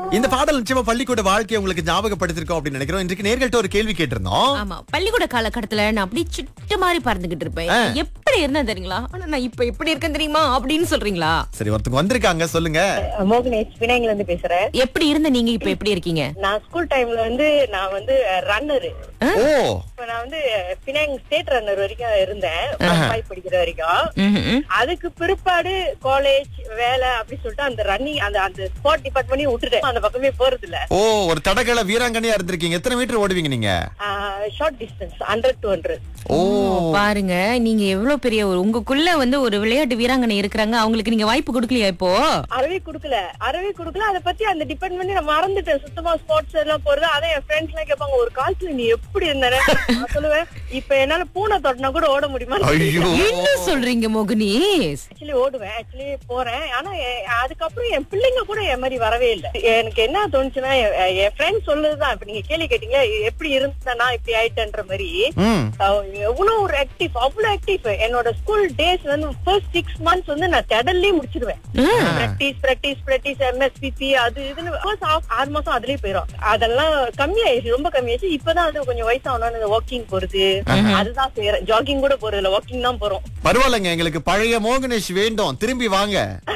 இந்த பாடல் நிச்சயமா பள்ளிக்கூட வாழ்க்கையை உங்களுக்கு ஞாபகப்படுத்திருக்கோம் அப்படின்னு நினைக்கிறோம் இன்றைக்கு நேர்கள்ட்ட ஒரு கேள்வி கேட்டிருந்தோம் ஆமா பள்ளிக்கூட காலகட்டத்துல நான் அப்படியே சுட்டு மாதிரி பறந்துகிட்டு இருப்பேன் எப்படி இருந்தேன் தெரியுங்களா ஆனா நான் இப்ப எப்படி இருக்கேன் தெரியுமா அப்படின்னு சொல்றீங்களா சரி ஒருத்தங்க வந்திருக்காங்க சொல்லுங்க மோகனேஷ் பினாங்கில இருந்து பேசுறேன் எப்படி இருந்த நீங்க இப்ப எப்படி இருக்கீங்க நான் ஸ்கூல் டைம்ல வந்து நான் வந்து ரன்னரு ஓ இப்ப நான் வந்து பினாங் ஸ்டேட் ரன்னர் வரைக்கும் இருந்தேன் ஃபைவ் படிக்கிற வரைக்கும் ம்ஹும். அதுக்கு பிற்பாடு காலேஜ் வேலை அப்படி சொல்லிட்டு அந்த ரன்னிங் அந்த அந்த ஸ்போர்ட் டிபார்ட்மெண்ட் விட்டுட்டேன் அந்த பக்கமே போறது இல்ல ஓ ஒரு தடகள வீராங்கனையா இருந்திருக்கீங்க எத்தனை மீட்டர் ஓடுவீங்க நீங்க short distance hundred to hundred ஓ பாருங்க நீங்க எவ்வளவு பெரிய ஒரு உங்களுக்குள்ள வந்து ஒரு விளையாட்டு வீராங்கனை இருக்கிறாங்க அவங்களுக்கு நீங்க வாய்ப்பு கொடுக்கலையா இப்போ அறவே குடுக்கல அறவே குடுக்கல அதை பத்தி அந்த டிபார்ட்மெண்ட் நான் மறந்துட்டேன் சுத்தமா ஸ்போர்ட்ஸ் எல்லாம் போறது அதை என் ஃப்ரெண்ட்ஸ் எல்லாம் கேட்பாங்க ஒரு காலத்துல நீ எப்படி இருந்தன நான் சொல்லுவேன் இப்ப என்னால பூனை தொட்டினா கூட ஓட முடியுமா ஐயோ என்ன சொல்றீங்க மோகனேஷ் ஆக்சுவலி ஓடுவேன் ஆக்சுவலி போறேன் ஆனா எ- அதுக்கப்புறம் என் பிள்ளைங்க கூட என் மாதிரி வரவே இல்லை எனக்கு என்ன தோணுச்சுன்னா என் என் ஃப்ரெண்ட் சொல்லுதுதான் இப்ப நீங்க கேள்வி கேட்டீங்க எப்படி இருந்தேனா இப்படி ஆயிட்டேன்ற மாதிரி ம் அஹ் எவ்வளவு ஒரு ஆக்டிவ் அவ்வளவு ஆக்டிவ் என்னோட ஸ்கூல் டேஸ் வந்து ஃபர்ஸ்ட் சிக்ஸ் மந்த்ஸ் வந்து நான் திடல்லே முடிச்சிருவேன் பிராக்டிஸ் பிராக்டிஸ் பிராக்டிஸ் எம்எஸ்பிபி அது இதுன்னு first half- ஆறு மாசம் அதுலயே போயிடும் அதெல்லாம் கம்மியாயிருச்சு ரொம்ப கம்மியாயிருச்சு இப்பதான் அது கொஞ்சம் வயசாகணும் வாக்கிங் போறது அதுதான் செய்யறேன் ஜாகிங் கூட போறது இல்ல வாக்கிங் தான் போறோம் பரவாயில்லைங்க எங்களுக்கு பழைய மோகனேஷ் வேண்டும் திரும்பி வாங்க